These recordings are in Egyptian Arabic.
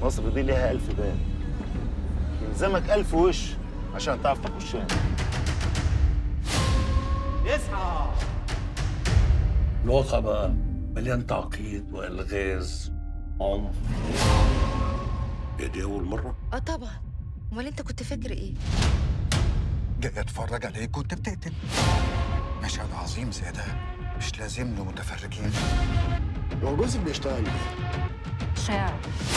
مصر دي ليها ألف باب يلزمك ألف وش عشان تعرف تخشها اصحى الواقع بقى مليان تعقيد والغاز عنف هي دي أول مرة؟ اه طبعا امال انت كنت فاكر ايه جاي اتفرج عليك وانت بتقتل مشهد عظيم زي ده مش لازم له متفرجين هو جوزك بيشتغل شاعر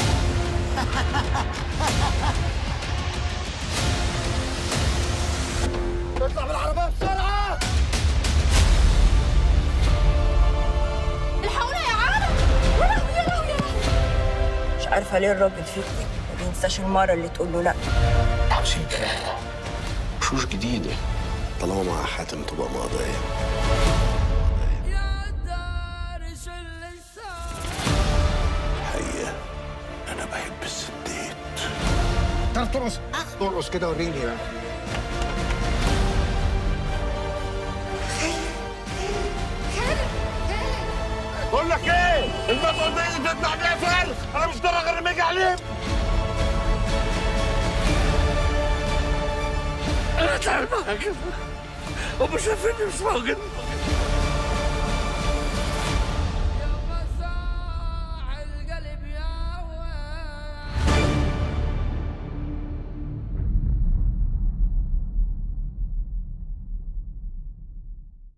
اطلع بالعربية بسرعة الحقونا يا عالم يا لهوي يا لهوي يا لهوي مش عارفه ليه الراجل فيكم ما بينساش المره اللي تقول له لا عاوزين كلام وشوش جديدة طالما مع حاتم تبقى مقضية الحقيقة أنا بحب الستات تعرف ترقص ترقص كده وريني بقى بقول لك ايه المطعم دي اللي تطلع بيها فعل انا مش ضرر غير لما يجي عليك انا تعبان هم شايفيني مش موجود